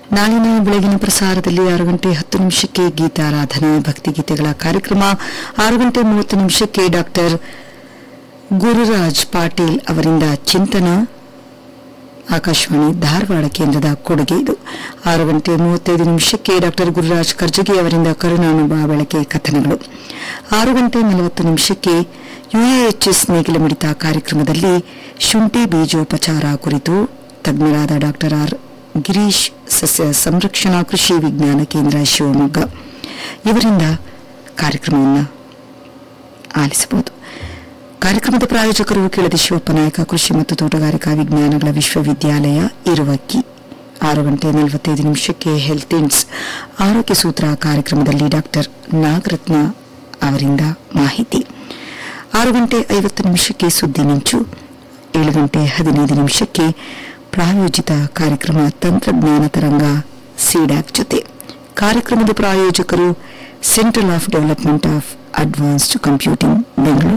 ನಾಳಿನ ಬೆಳಗಿನ ಪ್ರಸಾರದಲ್ಲಿ ಆರು ಗಂಟೆ ಹತ್ತು ನಿಮಿಷಕ್ಕೆ ಗೀತಾರಾಧನೆ ಭಕ್ತಿಗೀತೆಗಳ ಕಾರ್ಯಕ್ರಮ ಆರು ಗಂಟೆ ಮೂವತ್ತು ನಿಮಿಷಕ್ಕೆ ಡಾಕ್ಟರ್ ಗುರುರಾಜ್ ಪಾಟೀಲ್ ಅವರಿಂದ ಚಿಂತನ ಆಕಾಶವಾಣಿ ಧಾರವಾಡ ಕೇಂದ್ರದ ಕೊಡುಗೆ ಇದು ಆರು ಗಂಟೆ ಮೂವತ್ತೈದು ನಿಮಿಷಕ್ಕೆ ಡಾಕ್ಟರ್ ಗುರುರಾಜ್ ಕರ್ಜಗಿ ಅವರಿಂದ ಕರುಣಾನುಭವ ಬೆಳಕೆ ಕಥನಗಳು ಆರು ಗಂಟೆ ನಲವತ್ತು ನಿಮಿಷಕ್ಕೆ ಯುಎಎಚ್ಎಸ್ ನೇಗಿಲ ಮಿಡಿತ ಕಾರ್ಯಕ್ರಮದಲ್ಲಿ ಶುಂಠಿ ಬೀಜೋಪಚಾರ ಕುರಿತು ತಜ್ಞರಾದ ಡಾಕ್ಟರ್ ಆರ್ ಗಿರೀಶ್ ಸಸ್ಯ ಸಂರಕ್ಷಣಾ ಕೃಷಿ ವಿಜ್ಞಾನ ಕೇಂದ್ರ ಶಿವಮೊಗ್ಗ ಇವರಿಂದ ಕಾರ್ಯಕ್ರಮವನ್ನು ಆಲಿಸಬಹುದು ಕಾರ್ಯಕ್ರಮದ ಪ್ರಾಯೋಜಕರು ಕೆಳದಿ ಶಿವಪ್ಪನಾಯಕ ಕೃಷಿ ಮತ್ತು ತೋಟಗಾರಿಕಾ ವಿಜ್ಞಾನಗಳ ವಿಶ್ವವಿದ್ಯಾಲಯ ಇರುವಕ್ಕಿ ಆರು ಗಂಟೆ ನಲವತ್ತೈದು ನಿಮಿಷಕ್ಕೆ ಹೆಲ್ತ್ ಇಂಡ್ಸ್ ಆರೋಗ್ಯ ಸೂತ್ರ ಕಾರ್ಯಕ್ರಮದಲ್ಲಿ ಡಾಕ್ಟರ್ ನಾಗರತ್ನ ಅವರಿಂದ ಮಾಹಿತಿ ಆರು ಗಂಟೆ ಐವತ್ತು ನಿಮಿಷಕ್ಕೆ ಸುದ್ದಿ ಮಿಂಚು ಏಳು ಗಂಟೆ ಹದಿನೈದು ನಿಮಿಷಕ್ಕೆ ಪ್ರಾಯೋಜಿತ ಕಾರ್ಯಕ್ರಮ ತಂತ್ರಜ್ಞಾನ ತರಂಗ ಸಿಡ್ಯಾಕ್ ಜೊತೆ ಕಾರ್ಯಕ್ರಮದ ಪ್ರಾಯೋಜಕರು central of development of advanced computing Bengaluru